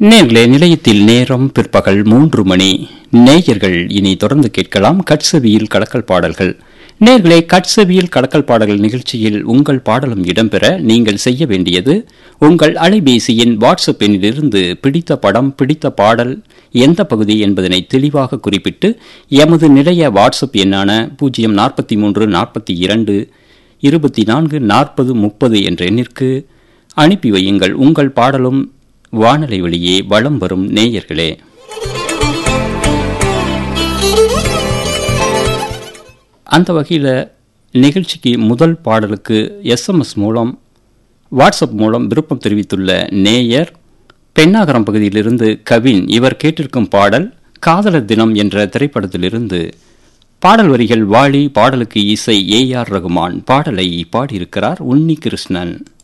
நேர்களே நிலையத்தில் நேரம் பிற்பகல் மூன்று மணி நேயர்கள் இனி தொடர்ந்து கேட்கலாம் கட்சவியில் கடக்கல் பாடல்கள் நேர்களே கட்சவியில் கடக்கல் பாடல்கள் நிகழ்ச்சியில் உங்கள் பாடலும் இடம்பெற நீங்கள் செய்ய வேண்டியது உங்கள் அலைபேசியின் வாட்ஸ்அப் எண்ணிலிருந்து பிடித்த படம் பிடித்த பாடல் எந்த பகுதி என்பதனை தெளிவாக குறிப்பிட்டு எமது நிலைய வாட்ஸ்அப் எண்ணான பூஜ்ஜியம் நாற்பத்தி மூன்று நாற்பத்தி இரண்டு இருபத்தி நான்கு நாற்பது முப்பது என்ற எண்ணிற்கு அனுப்பி வையுங்கள் உங்கள் பாடலும் வானலை வழியே வலம் வரும் நேயர்களே அந்த வகையில் நிகழ்ச்சிக்கு முதல் பாடலுக்கு எஸ்எம்எஸ் மூலம் வாட்ஸ்அப் மூலம் விருப்பம் தெரிவித்துள்ள நேயர் பெண்ணாகரம் பகுதியிலிருந்து கவின் இவர் கேட்டிருக்கும் பாடல் காதலர் தினம் என்ற திரைப்படத்திலிருந்து பாடல் வரிகள் வாலி பாடலுக்கு இசை ஏ ஆர் ரகுமான் பாடலை பாடியிருக்கிறார் உன்னி கிருஷ்ணன்